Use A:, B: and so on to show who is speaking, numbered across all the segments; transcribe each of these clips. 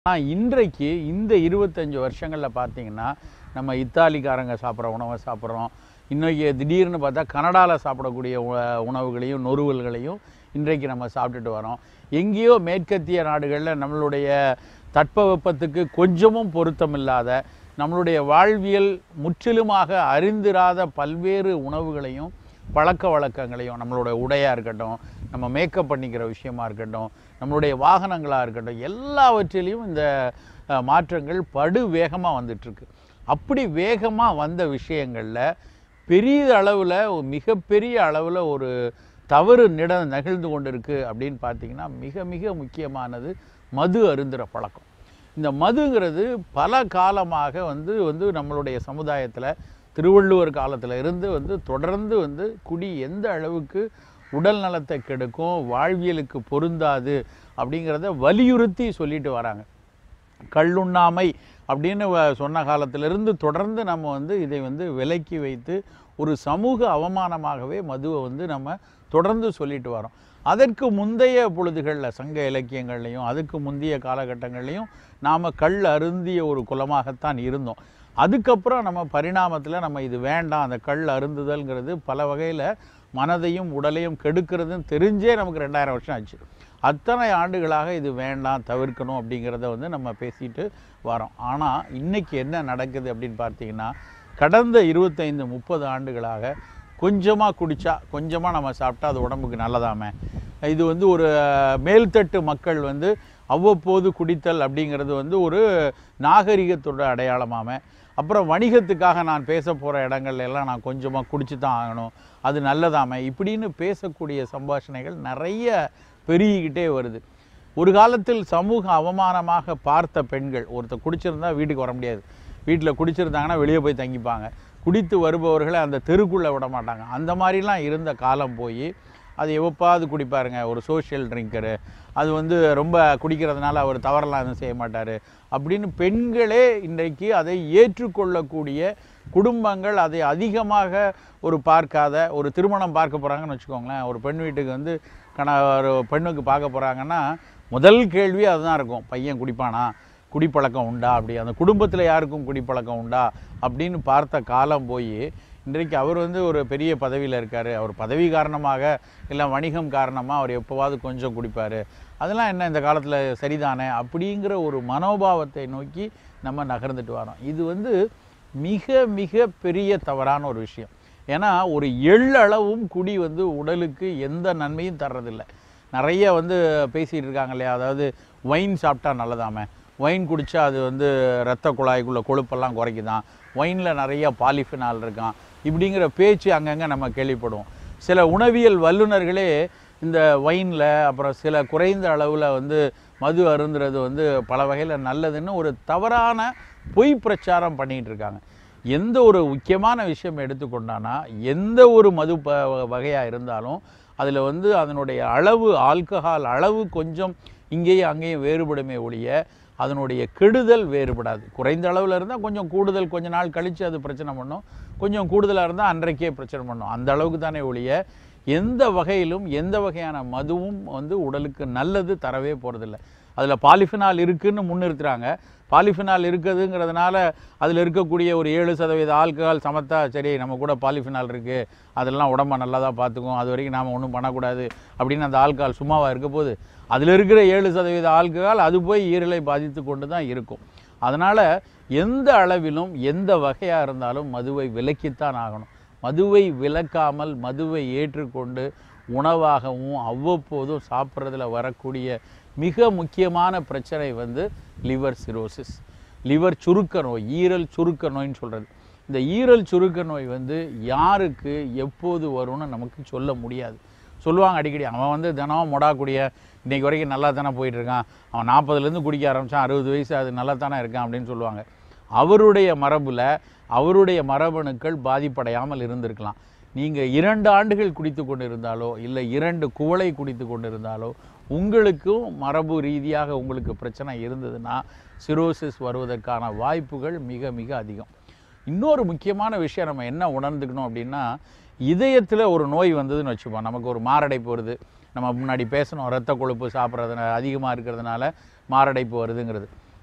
A: ஆனால் இன்றைக்கு இந்த இருபத்தஞ்சி வருஷங்களில் பார்த்தீங்கன்னா நம்ம இத்தாலிக்காரங்க சாப்பிட்ற உணவை சாப்பிட்றோம் இன்னைக்கு திடீர்னு பார்த்தா கனடாவில் சாப்பிடக்கூடிய உ- உணவுகளையும் நொறுவல்களையும் இன்றைக்கு நம்ம சாப்பிட்டுட்டு வரோம் எங்கேயோ மேற்கத்திய நாடுகளில் நம்மளுடைய தட்பவெப்பத்துக்கு கொஞ்சமும் பொருத்தமில்லாத நம்மளுடைய வாழ்வியல் முற்றிலுமாக அறிந்திராத பல்வேறு உணவுகளையும் பழக்க வழக்கங்களையும் நம்மளோட உடையாக இருக்கட்டும் நம்ம மேக்கப் பண்ணிக்கிற விஷயமா இருக்கட்டும் நம்மளுடைய வாகனங்களாக இருக்கட்டும் எல்லாவற்றிலையும் இந்த அஹ், மாற்றங்கள் படு வேகமாக வந்துட்டுருக்கு அப்படி வேகமாக வந்த விஷயங்களில் பெரிய அளவில் மிகப்பெரிய அளவில் ஒரு தவறு நிட நிகழ்ந்து கொண்டிருக்கு அப்படின்னு பார்த்தீங்கன்னா மிக மிக முக்கியமானது மது அருந்துகிற பழக்கம் இந்த மதுங்கிறது பல காலமாக வந்து வந்து நம்மளுடைய சமுதாயத்தில் திருவள்ளுவர் காலத்தில் இருந்து வந்து தொடர்ந்து வந்து குடி எந்த அளவுக்கு உடல் நலத்தை கெடுக்கும் வாழ்வியலுக்கு பொருந்தாது அப்படிங்கிறத வலியுறுத்தி சொல்லிட்டு வராங்க கள்ளுண்ணாமை அப்படின்னு வ- சொன்ன காலத்திலிருந்து தொடர்ந்து நம்ம வந்து இதை வந்து விலக்கி வைத்து ஒரு சமூக அவமானமாகவே மதுவை வந்து நம்ம தொடர்ந்து சொல்லிட்டு வரோம் அதற்கு முந்தைய பொழுதுகளில் சங்க இலக்கியங்கள்லையும் அதுக்கு முந்தைய காலகட்டங்கள்லையும் நாம் கள் அருந்திய ஒரு குலமாகத்தான் இருந்தோம் அதுக்கப்புறம் நம்ம பரிணாமத்தில் நம்ம இது வேண்டாம் அந்த கள் அருந்துதல்ங்கிறது பல வகையில் மனதையும் உடலையும் கெடுக்கிறதுன்னு தெரிஞ்சே நமக்கு ரெண்டாயிரம் வருஷம் ஆச்சு அத்தனை ஆண்டுகளாக இது வேண்டாம் தவிர்க்கணும் அப்படிங்கிறத வந்து நம்ம பேசிட்டு வரோம் ஆனால் இன்னைக்கு என்ன நடக்குது அப்படின்னு பார்த்தீங்கன்னா கடந்த இருபத்தைந்து முப்பது ஆண்டுகளாக கொஞ்சமாக குடித்தா கொஞ்சமாக நம்ம சாப்பிட்டா அது உடம்புக்கு நல்லதாமே இது வந்து ஒரு அஹ், மேல்தட்டு மக்கள் வந்து அவ்வப்போது குடித்தல் அப்படிங்கிறது வந்து ஒரு நாகரிகத்தோட அடையாளமாம அப்புறம் வணிகத்துக்காக நான் பேச போகிற இடங்கள்ல எல்லாம் நான் கொஞ்சமாக குடிச்சு தான் ஆகணும் அது நல்லதாமே இப்படின்னு பேசக்கூடிய சம்பாஷணைகள் நிறைய பெருகிக்கிட்டே வருது ஒரு காலத்தில் சமூக அவமானமாக பார்த்த பெண்கள் ஒருத்தர் குடிச்சிருந்தா வீட்டுக்கு வர முடியாது வீட்டில் குடிச்சிருந்தாங்கன்னா வெளியே போய் தங்கிப்பாங்க குடித்து வருபவர்களை அந்த தெருக்குள்ளே விட மாட்டாங்க அந்த மாதிரிலாம் இருந்த காலம் போய் அது எவப்பாவது குடிப்பாருங்க ஒரு சோஷியல் ட்ரிங்கரு அது வந்து ரொம்ப குடிக்கிறதுனால அவர் தவறெல்லாம் எதுவும் செய்ய மாட்டார் அப்படின்னு பெண்களே இன்றைக்கு அதை ஏற்றுக்கொள்ளக்கூடிய குடும்பங்கள் அதை அதிகமாக ஒரு பார்க்காத ஒரு திருமணம் பார்க்க போகிறாங்கன்னு வச்சுக்கோங்களேன் ஒரு பெண் வீட்டுக்கு வந்து கண ஒரு பெண்ணுக்கு பார்க்க போகிறாங்கன்னா முதல் கேள்வி அதுதான் இருக்கும் பையன் குடிப்பானா குடிப்பழக்கம் உண்டா அப்படி அந்த குடும்பத்தில் யாருக்கும் குடிப்பழக்கம் உண்டா அப்படின்னு பார்த்த காலம் போய் இன்றைக்கு அவர் வந்து ஒரு பெரிய பதவியில் இருக்கார் அவர் பதவி காரணமாக இல்லை வணிகம் காரணமாக அவர் எப்போவாவது கொஞ்சம் குடிப்பார் அதெல்லாம் என்ன இந்த காலத்தில் சரிதானே அப்படிங்கிற ஒரு மனோபாவத்தை நோக்கி நம்ம நகர்ந்துட்டு வரோம் இது வந்து மிக மிக பெரிய தவறான ஒரு விஷயம் ஏன்னா ஒரு எள்ளளவும் குடி வந்து உடலுக்கு எந்த நன்மையும் தர்றதில்லை நிறைய வந்து பேசிகிட்டு இருக்காங்க இல்லையா அதாவது ஒயின் சாப்பிட்டா நல்லதாமே ஒயின் குடித்தா அது வந்து இரத்த குழாய்க்குள்ள கொழுப்பெல்லாம் குறைக்குதான் ஒயினில் நிறைய பாலிஃபினால் இருக்கான் இப்படிங்கிற பேச்சு அங்கங்கே நம்ம கேள்விப்படுவோம் சில உணவியல் வல்லுநர்களே இந்த ஒயினில் அப்புறம் சில குறைந்த அளவில் வந்து மது அருந்துறது வந்து பல வகையில் நல்லதுன்னு ஒரு தவறான பொய் பிரச்சாரம் பண்ணிகிட்டு இருக்காங்க எந்த ஒரு முக்கியமான விஷயம் எடுத்துக்கொண்டானா எந்த ஒரு மது ப வகையாக இருந்தாலும் அதில் வந்து அதனுடைய அளவு ஆல்கஹால் அளவு கொஞ்சம் இங்கேயும் அங்கேயும் வேறுபடுமே ஒழிய அதனுடைய கெடுதல் வேறுபடாது குறைந்த அளவில் இருந்தால் கொஞ்சம் கூடுதல் கொஞ்ச நாள் கழித்து அது பிரச்சனை பண்ணும் கொஞ்சம் கூடுதலாக இருந்தால் அன்றைக்கே பிரச்சனை பண்ணும் அந்த அளவுக்கு தானே ஒழிய எந்த வகையிலும் எந்த வகையான மதுவும் வந்து உடலுக்கு நல்லது தரவே போகிறதில்ல அதில் பாலிஃபினால் இருக்குன்னு முன்னிறுத்துறாங்க பாலிஃபினால் இருக்குதுங்கிறதுனால அதில் இருக்கக்கூடிய ஒரு ஏழு சதவீத ஆல்கஹால் சமத்தா சரி நம்ம கூட பாலிஃபினால் இருக்குது அதெல்லாம் உடம்ப நல்லா தான் பார்த்துக்கும் அது வரைக்கும் நாம் ஒன்றும் பண்ணக்கூடாது அப்படின்னு அந்த ஆல்கஹால் சும்மாவாக இருக்க போது அதில் இருக்கிற ஏழு சதவீத ஆல்கஹால் அது போய் ஈரலை பாதித்து கொண்டு தான் இருக்கும் அதனால் எந்த அளவிலும் எந்த வகையாக இருந்தாலும் மதுவை விலக்கித்தான் ஆகணும் மதுவை விலக்காமல் மதுவை ஏற்றுக்கொண்டு உணவாகவும் அவ்வப்போதும் சாப்பிட்றதுல வரக்கூடிய மிக முக்கியமான பிரச்சனை வந்து லிவர் சிரோசிஸ் லிவர் சுருக்க நோய் ஈரல் சுருக்க நோயின்னு சொல்கிறது இந்த ஈரல் சுருக்க நோய் வந்து யாருக்கு எப்போது வரும்னு நமக்கு சொல்ல முடியாது சொல்லுவாங்க அடிக்கடி அவன் வந்து தினமும் மொடாக்கூடிய இன்னைக்கு வரைக்கும் நல்லா தானே போயிட்டு இருக்கான் அவன் நாற்பதுலேருந்து குடிக்க ஆரம்பித்தான் அறுபது வயசு அது நல்லா தானே இருக்கான் அப்படின்னு சொல்லுவாங்க அவருடைய மரபில் அவருடைய மரபணுக்கள் பாதிப்படையாமல் இருந்திருக்கலாம் நீங்கள் இரண்டு ஆண்டுகள் குடித்து கொண்டு இருந்தாலோ இல்லை இரண்டு குவளை குடித்து கொண்டு இருந்தாலோ உங்களுக்கும் மரபு ரீதியாக உங்களுக்கு பிரச்சனை இருந்ததுன்னா சிரோசிஸ் வருவதற்கான வாய்ப்புகள் மிக மிக அதிகம் இன்னொரு முக்கியமான விஷயம் நம்ம என்ன உணர்ந்துக்கணும் அப்படின்னா இதயத்தில் ஒரு நோய் வந்ததுன்னு வச்சுப்போம் நமக்கு ஒரு மாரடைப்பு வருது நம்ம முன்னாடி பேசணும் ரத்த கொழுப்பு சாப்பிட்றதுனால அதிகமாக இருக்கிறதுனால மாரடைப்பு வருதுங்கிறது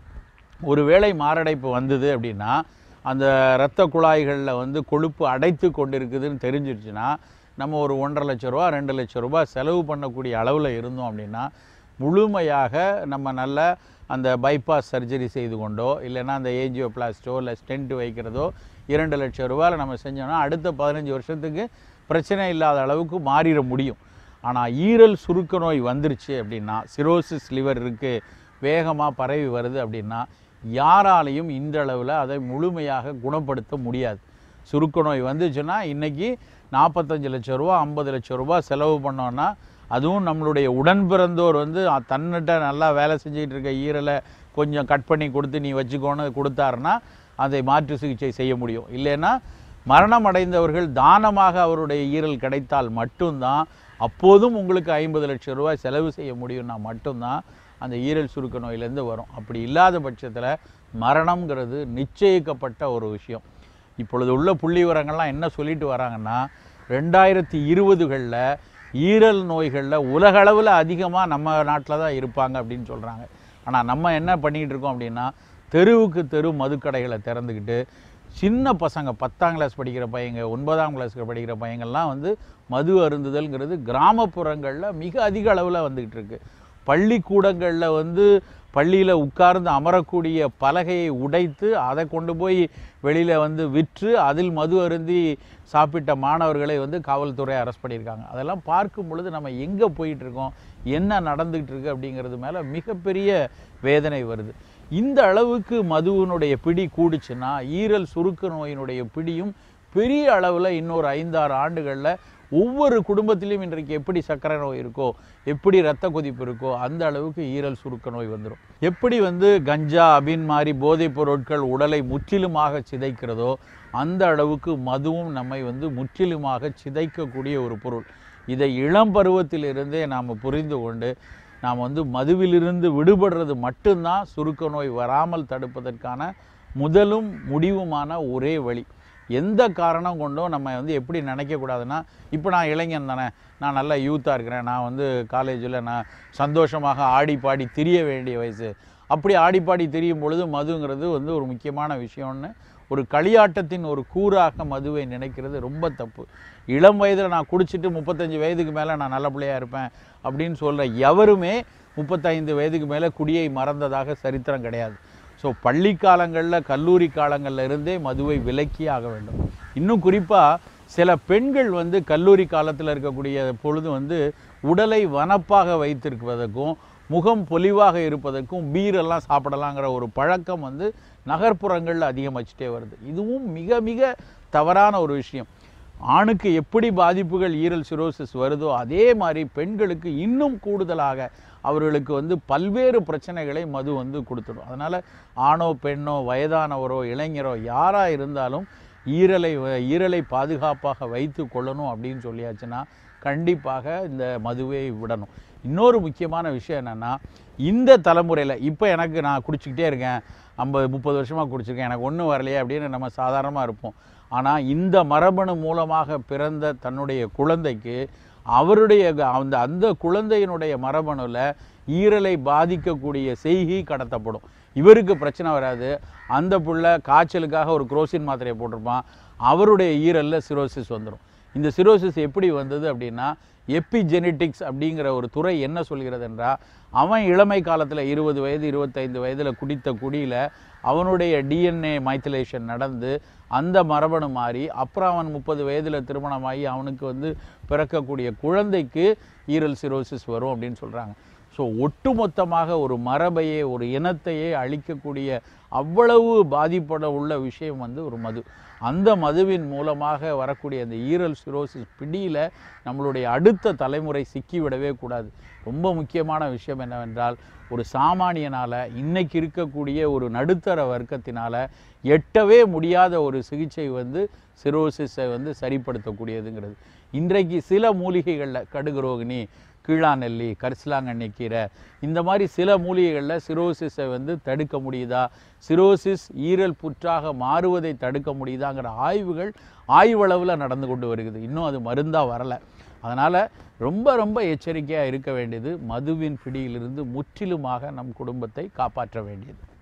A: ஒருவேளை மாரடைப்பு வந்தது அப்படின்னா அந்த இரத்த குழாய்களில் வந்து கொழுப்பு அடைத்து கொண்டிருக்குதுன்னு தெரிஞ்சிருச்சுன்னா நம்ம ஒரு ஒன்றரை லட்ச ரூபா ரெண்டு லட்ச ரூபா செலவு பண்ணக்கூடிய அளவில் இருந்தோம் அப்படின்னா முழுமையாக நம்ம நல்ல அந்த பைபாஸ் சர்ஜரி செய்து கொண்டோ இல்லைன்னா அந்த ஏஜியோபிளாஸ்டோ இல்லை ஸ்டென்ட் வைக்கிறதோ இரண்டு லட்சம் ரூபாயில் நம்ம செஞ்சோம்னா அடுத்த பதினஞ்சு வருஷத்துக்கு பிரச்சனை இல்லாத அளவுக்கு மாறிட முடியும் ஆனால் ஈரல் சுருக்க நோய் வந்துருச்சு அப்படின்னா சிரோசிஸ் லிவர் இருக்குது வேகமாக பரவி வருது அப்படின்னா யாராலையும் இந்த அளவில் அதை முழுமையாக குணப்படுத்த முடியாது சுருக்க நோய் வந்துச்சுன்னா இன்றைக்கி நாற்பத்தஞ்சு லட்ச ரூபா ஐம்பது லட்ச ரூபா செலவு பண்ணோன்னா அதுவும் நம்மளுடைய உடன் பிறந்தோர் வந்து அ- தன்னிட்ட நல்லா வேலை செஞ்சுக்கிட்டு இருக்க ஈரலை கொஞ்சம் கட் பண்ணி கொடுத்து நீ வச்சுக்கோன்னு கொடுத்தாருன்னா அதை மாற்று சிகிச்சை செய்ய முடியும் இல்லைன்னா மரணம் அடைந்தவர்கள் தானமாக அவருடைய ஈரல் கிடைத்தால் மட்டும்தான் அப்போதும் உங்களுக்கு ஐம்பது லட்சம் ரூபாய் செலவு செய்ய முடியும்னா மட்டும்தான் அந்த ஈரல் சுருக்க நோயிலேருந்து வரும் அப்படி இல்லாத பட்சத்தில் மரணம்ங்கிறது நிச்சயிக்கப்பட்ட ஒரு விஷயம் இப்பொழுது உள்ள புள்ளி விவரங்கள்லாம் என்ன சொல்லிட்டு வராங்கன்னா ரெண்டாயிரத்தி இருபதுகளில் ஈரல் நோய்களில் உலகளவில் அதிகமாக நம்ம நாட்டில் தான் இருப்பாங்க அப்படின்னு சொல்கிறாங்க ஆனால் நம்ம என்ன பண்ணிக்கிட்டு இருக்கோம் அப்படின்னா தெருவுக்கு தெரு மதுக்கடைகளை திறந்துக்கிட்டு சின்ன பசங்க பத்தாம் கிளாஸ் படிக்கிற பையங்க ஒன்பதாம் கிளாஸ் படிக்கிற பையங்கள்லாம் வந்து மது அருந்துதல்ங்கிறது கிராமப்புறங்களில் மிக அதிக அளவில் வந்துக்கிட்டு இருக்கு பள்ளிக்கூடங்களில் வந்து பள்ளியில் உட்கார்ந்து அமரக்கூடிய பலகையை உடைத்து அதை கொண்டு போய் வெளியில் வந்து விற்று அதில் மது அருந்தி சாப்பிட்ட மாணவர்களை வந்து காவல்துறை அரெஸ்ட் பண்ணியிருக்காங்க அதெல்லாம் பார்க்கும் பொழுது நம்ம எங்கே போயிட்டு இருக்கோம் என்ன நடந்துகிட்டு இருக்கு அப்படிங்கிறது மேலே மிகப்பெரிய வேதனை வருது இந்த அளவுக்கு மதுவினுடைய பிடி கூடுச்சுன்னா ஈரல் சுருக்க நோயினுடைய பிடியும் பெரிய அளவில் இன்னொரு ஐந்தாறு ஆண்டுகளில் ஒவ்வொரு குடும்பத்திலையும் இன்றைக்கு எப்படி சர்க்கரை நோய் இருக்கோ எப்படி இரத்த கொதிப்பு இருக்கோ அந்த அளவுக்கு ஈரல் சுருக்க நோய் வந்துடும் எப்படி வந்து கஞ்சா அபின் மாதிரி போதைப் பொருட்கள் உடலை முற்றிலுமாக சிதைக்கிறதோ அந்த அளவுக்கு மதுவும் நம்மை வந்து முற்றிலுமாக சிதைக்கக்கூடிய ஒரு பொருள் இதை இளம் பருவத்திலிருந்தே நாம் புரிந்து கொண்டு நாம் வந்து மதுவிலிருந்து விடுபடுறது மட்டும்தான் சுருக்க நோய் வராமல் தடுப்பதற்கான முதலும் முடிவுமான ஒரே வழி எந்த காரணம் கொண்டும் நம்ம வந்து எப்படி நினைக்கக்கூடாதுன்னா இப்போ நான் இளைஞன் தானே நான் நல்லா யூத்தாக இருக்கிறேன் நான் வந்து காலேஜில் நான் சந்தோஷமாக ஆடி பாடி திரிய வேண்டிய வயசு அப்படி ஆடி பாடி திரியும் பொழுது மதுங்கிறது வந்து ஒரு முக்கியமான விஷயம்னு ஒரு களியாட்டத்தின் ஒரு கூறாக மதுவை நினைக்கிறது ரொம்ப தப்பு இளம் வயதில் நான் குடிச்சிட்டு முப்பத்தஞ்சு வயதுக்கு மேலே நான் நல்ல பிள்ளையாக இருப்பேன் அப்படின்னு சொல்கிற எவருமே முப்பத்தைந்து வயதுக்கு மேலே குடியை மறந்ததாக சரித்திரம் கிடையாது ஸோ பள்ளி காலங்களில் கல்லூரி காலங்களில் இருந்தே மதுவை விலக்கி ஆக வேண்டும் இன்னும் குறிப்பாக சில பெண்கள் வந்து கல்லூரி காலத்தில் இருக்கக்கூடிய பொழுது வந்து உடலை வனப்பாக வைத்திருப்பதற்கும் முகம் பொலிவாக இருப்பதற்கும் பீரெல்லாம் சாப்பிடலாங்கிற ஒரு பழக்கம் வந்து நகர்ப்புறங்களில் அதிகமாச்சுட்டே வருது இதுவும் மிக மிக தவறான ஒரு விஷயம் ஆணுக்கு எப்படி பாதிப்புகள் ஈரல் சிரோசிஸ் வருதோ அதே மாதிரி பெண்களுக்கு இன்னும் கூடுதலாக அவர்களுக்கு வந்து பல்வேறு பிரச்சனைகளை மது வந்து கொடுத்துடும் அதனால் ஆணோ பெண்ணோ வயதானவரோ இளைஞரோ யாராக இருந்தாலும் ஈரலை வ- ஈரலை பாதுகாப்பாக வைத்து கொள்ளணும் அப்படின்னு சொல்லியாச்சுன்னா கண்டிப்பாக இந்த மதுவை விடணும் இன்னொரு முக்கியமான விஷயம் என்னென்னா இந்த தலைமுறையில் இப்போ எனக்கு நான் குடிச்சிக்கிட்டே இருக்கேன் ஐம்பது முப்பது வருஷமாக குடிச்சிருக்கேன் எனக்கு ஒன்றும் வரலையே அப்படின்னு நம்ம சாதாரணமாக இருப்போம் ஆனால் இந்த மரபணு மூலமாக பிறந்த தன்னுடைய குழந்தைக்கு அவருடைய க- அந்த அந்த குழந்தையினுடைய மரபணுவில் ஈரலை பாதிக்கக்கூடிய செய்கை கடத்தப்படும் இவருக்கு பிரச்சனை வராது அந்த புள்ள காய்ச்சலுக்காக ஒரு குரோசின் மாத்திரையை போட்டிருப்பான் அவருடைய ஈரலில் சிரோசிஸ் வந்துடும் இந்த சிரோசிஸ் எப்படி வந்தது அப்படின்னா எபிஜெனெட்டிக்ஸ் அப்படிங்கிற ஒரு துறை என்ன சொல்கிறது என்றால் அவன் இளமை காலத்தில் இருபது வயது இருபத்தைந்து வயதில் குடித்த குடியில் அவனுடைய டிஎன்ஏ மைத்திலேஷன் நடந்து அந்த மரபணு மாறி அப்புறம் அவன் முப்பது வயதில் திருமணமாகி அவனுக்கு வந்து பிறக்கக்கூடிய குழந்தைக்கு ஈரல் சிரோசிஸ் வரும் அப்படின்னு சொல்கிறாங்க ஸோ ஒட்டுமொத்தமாக ஒரு மரபையே ஒரு இனத்தையே அழிக்கக்கூடிய அவ்வளவு பாதிப்பட உள்ள விஷயம் வந்து ஒரு மது அந்த மதுவின் மூலமாக வரக்கூடிய அந்த ஈரல் சிரோசிஸ் பிடியில் நம்மளுடைய அடுத்த தலைமுறை சிக்கிவிடவே கூடாது ரொம்ப முக்கியமான விஷயம் என்னவென்றால் ஒரு சாமானியனால் இன்னைக்கு இருக்கக்கூடிய ஒரு நடுத்தர வர்க்கத்தினால் எட்டவே முடியாத ஒரு சிகிச்சை வந்து சிரோசிஸை வந்து சரிப்படுத்தக்கூடியதுங்கிறது இன்றைக்கு சில மூலிகைகளில் கடுகுரோகினி கீழாநெல்லி கரிசலாங்கண்ணி கீரை இந்த மாதிரி சில மூலிகைகளில் சிரோசிஸை வந்து தடுக்க முடியுதா சிரோசிஸ் ஈரல் புற்றாக மாறுவதை தடுக்க முடியுதாங்கிற ஆய்வுகள் ஆய்வளவில் நடந்து கொண்டு வருகிறது இன்னும் அது மருந்தாக வரலை அதனால் ரொம்ப ரொம்ப எச்சரிக்கையாக இருக்க வேண்டியது மதுவின் பிடியிலிருந்து முற்றிலுமாக நம் குடும்பத்தை காப்பாற்ற வேண்டியது